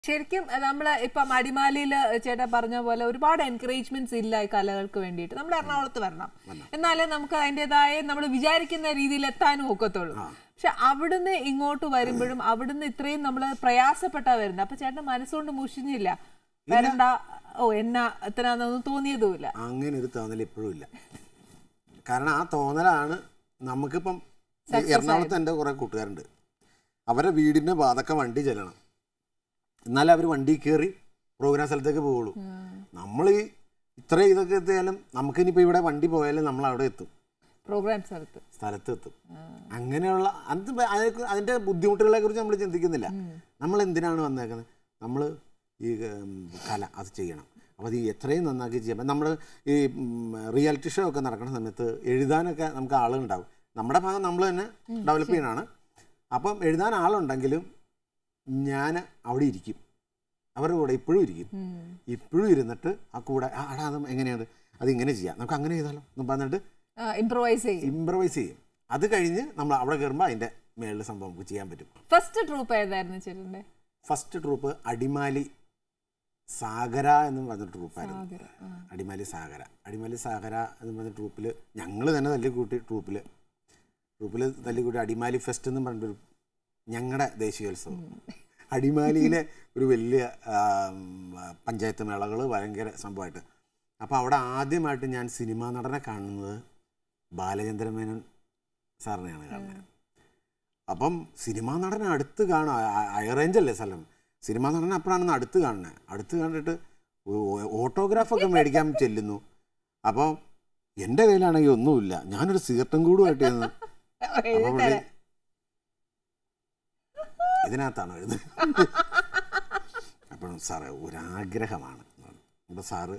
ശരിക്കും നമ്മൾ ഇപ്പം അടിമാലിയിൽ ചേട്ടാ പറഞ്ഞ പോലെ ഒരുപാട് എൻകറേജ്മെന്റ്സ് ഇല്ല ഈ കലകൾക്ക് വേണ്ടിയിട്ട് നമ്മൾ എറണാകുളത്ത് വരണം എന്നാലേ നമുക്ക് അതിൻ്റെതായ നമ്മൾ വിചാരിക്കുന്ന രീതിയിൽ എത്താനും ഒക്കത്തുള്ളൂ പക്ഷെ അവിടുന്ന് ഇങ്ങോട്ട് വരുമ്പോഴും അവിടുന്ന് ഇത്രയും നമ്മൾ പ്രയാസപ്പെട്ടാ വരുന്നത് അപ്പൊ ചേട്ടൻ മനസ്സുകൊണ്ട് മുഷിഞ്ഞില്ല വരണ്ട ഓ എന്നാ എത്രയാണെന്നൊന്നും തോന്നിയതുമില്ല അങ്ങനെ ഒരു തോന്നൽ ഇപ്പോഴും ഇല്ല കാരണം ആ തോന്നലാണ് നമുക്കിപ്പം ഈ എറണാകുളത്ത് എൻ്റെ കുറേ കൂട്ടുകാരുണ്ട് അവരുടെ വീടിൻ്റെ വാതൊക്കെ വണ്ടി ചെല്ലണം എന്നാലേ അവർ വണ്ടി കയറി പ്രോഗ്രാം സ്ഥലത്തേക്ക് പോവുള്ളൂ നമ്മൾ ഈ ഇത്ര ഇതൊക്കെ എത്തിയാലും നമുക്കിനിപ്പോൾ ഇവിടെ വണ്ടി പോയാലും നമ്മൾ അവിടെ എത്തും പ്രോഗ്രാം സ്ഥലത്ത് സ്ഥലത്തെത്തും അങ്ങനെയുള്ള അത് അതിനെ- അതിൻ്റെ ബുദ്ധിമുട്ടുകളെ കുറിച്ച് നമ്മൾ ചിന്തിക്കുന്നില്ല നമ്മൾ എന്തിനാണ് വന്നേക്കുന്നത് നമ്മൾ ഈ ഉം, കല അത് ചെയ്യണം അപ്പോൾ അത് ഈ എത്രയും നന്നാക്കി ചെയ്യാം നമ്മൾ ഈ റിയാലിറ്റി ഷോ ഒക്കെ നടക്കുന്ന സമയത്ത് എഴുതാനൊക്കെ നമുക്ക് ആളുണ്ടാവും നമ്മുടെ ഭാഗം നമ്മൾ തന്നെ ഡെവലപ്പ് ചെയ്യണതാണ് അപ്പം എഴുതാൻ ആളുണ്ടെങ്കിലും ഞാൻ അവിടെ ഇരിക്കും അവരുടെ കൂടെ ഇപ്പോഴും ഇരിക്കും ഇപ്പോഴും ഇരുന്നിട്ട് ആ കൂടെ ആ അടാ അത് എങ്ങനെയാണ് അത് ഇങ്ങനെ ചെയ്യാം നമുക്ക് അങ്ങനെ ചെയ്താലോ എന്ന് പറഞ്ഞിട്ട് ഇംപ്രവൈസ് ചെയ്യും ഇംപ്രവൈസ് ചെയ്യും അത് കഴിഞ്ഞ് നമ്മൾ അവിടെ കയറുമ്പോൾ അതിൻ്റെ മേളിൽ സംഭവം നമുക്ക് ചെയ്യാൻ പറ്റും ഫസ്റ്റ് ട്രൂപ്പ് ഏതായിരുന്നു ചേട്ടന്റെ ഫസ്റ്റ് ട്രൂപ്പ് അടിമാലി സാഗര എന്ന് പറഞ്ഞ ട്രൂപ്പായിരുന്നു അടിമാലി സാഗര അടിമാലി സാഗര എന്ന് പറഞ്ഞ ട്രൂപ്പിൽ ഞങ്ങൾ തന്നെ തല്ലിക്കൂട്ടി ട്രൂപ്പിൽ ട്രൂപ്പിൽ തല്ലിക്കൂട്ടി അടിമാലി ഫെസ്റ്റ് എന്ന് പറഞ്ഞൊരു ഞങ്ങളുടെ ദേശീയോത്സവം അടിമാലിയിലെ ഒരു വലിയ ആം, പഞ്ചായത്ത് മേളകൾ ഭയങ്കര സംഭവമായിട്ട് അപ്പോൾ അവിടെ ആദ്യമായിട്ട് ഞാൻ സിനിമാ നടനെ കാണുന്നത് ബാലചന്ദ്രൻ മേനോൻ സാറിനെയാണ് കാണുന്നത് അപ്പം സിനിമാ നടനെ അടുത്ത് കാണുക ഹൈറേഞ്ച് അല്ലേ സ്ഥലം സിനിമാ നടനെ അപ്പോഴാണ് അടുത്ത് കാണുന്നത് അടുത്ത് കണ്ടിട്ട് ഓട്ടോഗ്രാഫൊക്കെ മേടിക്കാൻ ചെല്ലുന്നു അപ്പോൾ എൻ്റെ കയ്യിലാണെങ്കിൽ ഒന്നുമില്ല ഞാനൊരു സിഗരറ്റും കൂടുമായിട്ട് ചെന്ന് അപ്പോൾ പുള്ളി ഇതിനകത്താണ് എഴുതുന്നത് അപ്പോഴും സാറേ ഒരാഗ്രഹമാണ് അപ്പോൾ സാറ്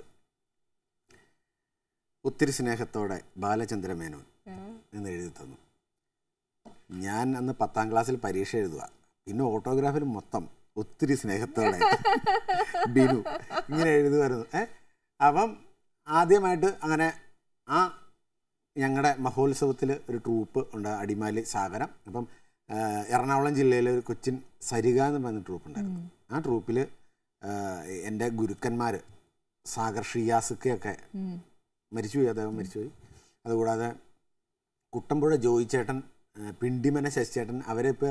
ഒത്തിരി സ്നേഹത്തോടെ ബാലചന്ദ്ര മേനോൻ എന്ന് എഴുതി തന്നു ഞാൻ അന്ന് പത്താം ക്ലാസ്സിൽ പരീക്ഷ എഴുതുക പിന്നെ ഓട്ടോഗ്രാഫിൽ മൊത്തം ഒത്തിരി സ്നേഹത്തോടെ ബിനു ഇങ്ങനെ എഴുതുമായിരുന്നു ഏ അപ്പം ആദ്യമായിട്ട് അങ്ങനെ ആ ഞങ്ങളുടെ മഹോത്സവത്തിൽ ഒരു ട്രൂപ്പ് ഉണ്ട് അടിമാലി സാഗരം അപ്പം ആ, എറണാകുളം ജില്ലയിലെ ഒരു കൊച്ചിൻ സരിക എന്ന് പറയുന്ന ട്രൂപ്പ് ഉണ്ടായിരുന്നു ആ ട്രൂപ്പിൽ എൻ്റെ ഗുരുക്കന്മാർ സാഗർ ഷിയാസുക്കയൊക്കെ മരിച്ചുപോയി അദ്ദേഹം മരിച്ചുപോയി അതുകൂടാതെ കുട്ടമ്പുഴ ജോയി ചേട്ടൻ ആ, പിണ്ടിമന ശശിചേട്ടൻ അവരിപ്പോൾ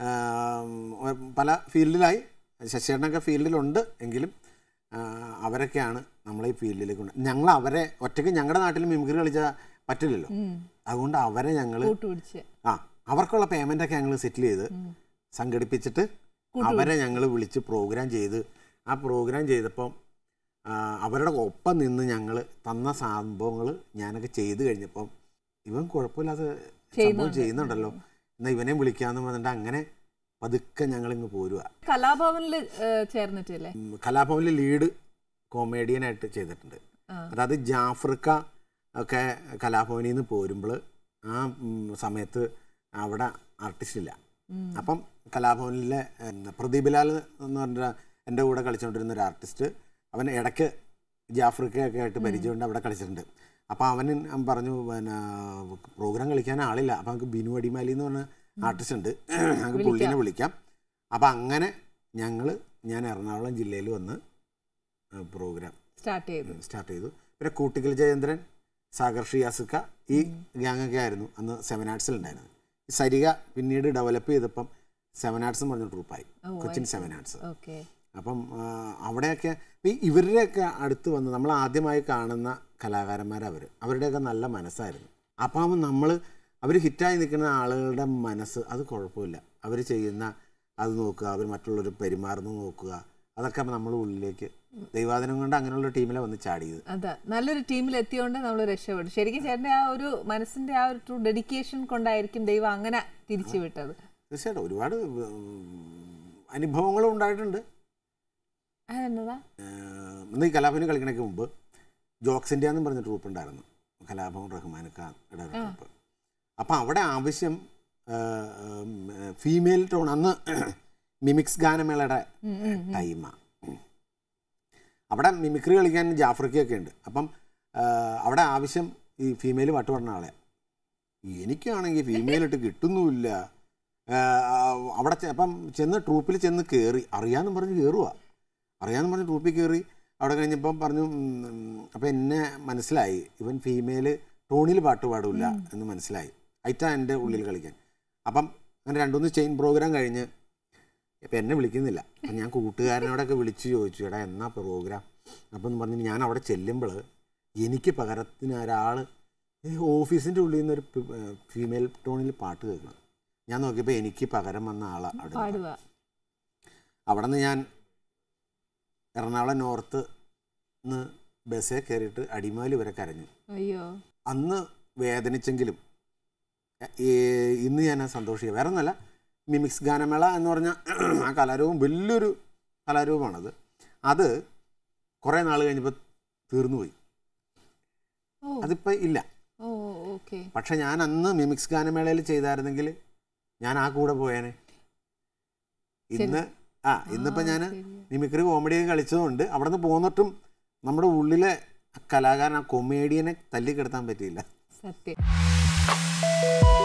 പല ഫീൽഡിലായി ശശിചേട്ടനൊക്കെ ഫീൽഡിലുണ്ട് എങ്കിലും ആ, അവരൊക്കെയാണ് നമ്മളെ ഈ ഫീൽഡിലേക്ക് കൊണ്ട് ഞങ്ങൾ അവരെ ഒറ്റയ്ക്ക് ഞങ്ങളുടെ നാട്ടിൽ മിമിക്രി കളിച്ചാൽ പറ്റില്ലല്ലോ അതുകൊണ്ട് അവരെ ഞങ്ങൾ കൂട്ടുപിടിച്ച് ആ അവർക്കുള്ള പേയ്മെൻ്റ് ഒക്കെ ഞങ്ങൾ സെറ്റിൽ ചെയ്ത് സംഘടിപ്പിച്ചിട്ട് അവരെ ഞങ്ങൾ വിളിച്ച് പ്രോഗ്രാം ചെയ്ത് ആ പ്രോഗ്രാം ചെയ്തപ്പം ആ, അവരുടെ ഒപ്പം നിന്ന് ഞങ്ങൾ തന്ന സംഭവങ്ങൾ ഞാനൊക്കെ ചെയ്ത് കഴിഞ്ഞപ്പം ഇവൻ കുഴപ്പമില്ലാതെ സംഭവം ചെയ്യുന്നുണ്ടല്ലോ എന്നാൽ ഇവനെയും വിളിക്കാമെന്ന് പറഞ്ഞിട്ട് അങ്ങനെ പതുക്കെ ഞങ്ങളിങ്ങ് പോരുക കലാഭവനിൽ ചേർന്നിട്ടില്ലേ ഉം, കലാഭവനിൽ ലീഡ് കോമേഡിയനായിട്ട് ചെയ്തിട്ടുണ്ട് അതായത് ജാഫ്രിക്ക ഒക്കെ കലാഭവനിൽ നിന്ന് പോരുമ്പോൾ ആ ഉം, സമയത്ത് അവിടെ ആർട്ടിസ്റ്റ് ഇല്ല അപ്പം കലാഭവനിലെ ഉം, പ്രദീപ് ലാൽ എന്ന് പറഞ്ഞ എൻ്റെ കൂടെ കളിച്ചുകൊണ്ടിരുന്ന ഒരു ആർട്ടിസ്റ്റ് അവൻ ഇടയ്ക്ക് ജാഫ്രിക്കയൊക്കെ ആയിട്ട് പരിചയമുണ്ട് അവിടെ കളിച്ചിട്ടുണ്ട് അപ്പോൾ അവൻ പറഞ്ഞു പിന്നെ പ്രോഗ്രാം കളിക്കാൻ ആളില്ല അപ്പോൾ നമുക്ക് ബിനു അടിമാലി എന്ന് പറഞ്ഞ ആർട്ടിസ്റ്റ് ഉണ്ട് നമുക്ക് പുള്ളിനെ വിളിക്കാം അപ്പം അങ്ങനെ ഞങ്ങൾ ഞാൻ എറണാകുളം ജില്ലയിൽ വന്ന് പ്രോഗ്രാം സ്റ്റാർട്ട് ചെയ്തു സ്റ്റാർട്ട് ചെയ്തു പിന്നെ കൂട്ടിക്കൽ ജയേന്ദ്രൻ സാഗർ ഷിയാസുക്ക ഈ ഗ്യാങ്ങൊക്കെ ആയിരുന്നു അന്ന് സെവൻ ആർട്സിൽ ഉണ്ടായിരുന്നത് ഈ സരിക പിന്നീട് ഡെവലപ്പ് ചെയ്തപ്പം സെവൻ ആർട്സ് എന്ന് പറഞ്ഞ ട്രൂപ്പായി കൊച്ചിൻ സെവൻ ആർട്സ് ഓക്കെ അപ്പം ആ, അവിടെയൊക്കെ ഈ ഇവരുടെയൊക്കെ അടുത്ത് വന്ന് നമ്മൾ ആദ്യമായി കാണുന്ന കലാകാരന്മാരവർ അവരുടെയൊക്കെ നല്ല മനസ്സായിരുന്നു അപ്പം നമ്മൾ അവർ ഹിറ്റായി നിൽക്കുന്ന ആളുകളുടെ മനസ്സ് അത് കുഴപ്പമില്ല അവർ ചെയ്യുന്ന അത് നോക്കുക അവർ മറ്റുള്ളവർ പെരുമാറുന്നത് നോക്കുക അതൊക്കെ നമ്മൾ ഉള്ളിലേക്ക് ദൈവാദിനം കൊണ്ട് അങ്ങനെയുള്ള ടീമിലെ വന്ന് ചാടിയത് അതാ നല്ലൊരു ടീമിൽ എത്തിയോണ്ട് നമ്മൾ രക്ഷപ്പെട്ടു ശരിക്കും ചേട്ടന്റെ ആ ഒരു മനസ്സിന്റെ ആ ഒരു ഡെഡിക്കേഷൻ കൊണ്ടായിരിക്കും ദൈവം അങ്ങനെ തിരിച്ചു വിട്ടത് തീർച്ചയായിട്ടും ഒരുപാട് ഉം, അനുഭവങ്ങളും ഉണ്ടായിട്ടുണ്ട് അതെന്നതാ ഏഹ് ഇന്ന് ഈ കലാഭവന് കളിക്കണയ്ക്ക് മുമ്പ് ജോക്സ് ഇന്ത്യ എന്നും പറഞ്ഞ ട്രൂപ്പ് ഉണ്ടായിരുന്നു കലാഭവൻ റഹ്മാനക്കാരുടെ ഒരു ട്രൂപ്പ് അപ്പം അവിടെ ആവശ്യം ഫീമെയിൽ ടോൺ അന്ന് മിമിക്സ് ഗാനമേളയുടെ ടൈമാണ് അവിടെ മിമിക്രി കളിക്കാൻ ജാഫ്രിക്കയൊക്കെ ഉണ്ട് അപ്പം ഏഹ് അവിടെ ആവശ്യം ഈ ഫീമെയിൽ പാട്ട് പറഞ്ഞ ആളെ എനിക്കാണെങ്കിൽ ഫീമെയിൽ ഇട്ട് കിട്ടുന്നുമില്ല ഏഹ് അവിടെ ചെ- അപ്പം ചെന്ന് ട്രൂപ്പിൽ ചെന്ന് കയറി അറിയാമെന്ന് പറഞ്ഞ് കയറുക അറിയാമെന്ന് പറഞ്ഞ് ട്രൂപ്പിൽ കയറി അവിടെ കഴിഞ്ഞപ്പം പറഞ്ഞു അപ്പം എന്നെ മനസ്സിലായി ഇവൻ ഫീമെയിൽ ടോണിൽ പാട്ട് പാടില്ല എന്ന് മനസ്സിലായി ഐറ്റാ എൻ്റെ ഉള്ളിൽ കളിക്കാൻ അപ്പം അങ്ങനെ രണ്ടുമൂന്ന് ചെയിൻ പ്രോഗ്രാം കഴിഞ്ഞ് ഇപ്പം എന്നെ വിളിക്കുന്നില്ല അപ്പം ഞാൻ കൂട്ടുകാരനോടൊക്കെ വിളിച്ച് ചോദിച്ചു എടാ എന്നാ പ്രോഗ്രാം അപ്പം എന്ന് പറഞ്ഞ് ഞാൻ അവിടെ ചെല്ലുമ്പോൾ എനിക്ക് പകരത്തിന് ഒരാൾ ഓഫീസിൻ്റെ ഉള്ളിൽ നിന്ന് ഒരു ഫീമെയിൽ ടോണിൽ പാട്ട് കേൾക്കണം ഞാൻ നോക്കിയപ്പോൾ എനിക്ക് പകരം വന്ന ആളാ അവിടെ പാടുക അവിടെ നിന്ന് ഞാൻ എറണാകുളം നോർത്ത് നിന്ന് ബസ്സിൽ കയറിയിട്ട് അടിമാലി വരെ കരഞ്ഞു അയ്യോ അന്ന് വേദനിച്ചെങ്കിലും എ- ഈ ഇന്ന് ഞാൻ സന്തോഷിക്കുക വേറെ ഒന്നല്ല മിമിക്സ് ഗാനമേള എന്ന് പറഞ്ഞ ആ കലാരൂപം വലിയൊരു കലാരൂപമാണത് അത് കുറേ നാൾ കഴിഞ്ഞപ്പോൾ തീർന്നുപോയി ഓ അതിപ്പോൾ ഇല്ല ഓ ഓക്കെ പക്ഷെ ഞാൻ അന്ന് മിമിക്സ് ഗാനമേളയിൽ ചെയ്തായിരുന്നെങ്കിൽ ഞാൻ ആ കൂടെ പോയേനെ ഇന്ന് ആ ഇന്നിപ്പോൾ ഞാൻ മിമിക്രി കോമഡി കളിച്ചതുകൊണ്ട് അവിടെ നിന്ന് പോന്നിട്ടും നമ്മുടെ ഉള്ളിലെ കലാകാരൻ ആ കൊമേഡിയനെ തല്ലിക്കെടുത്താൻ പറ്റിയില്ല സത്യം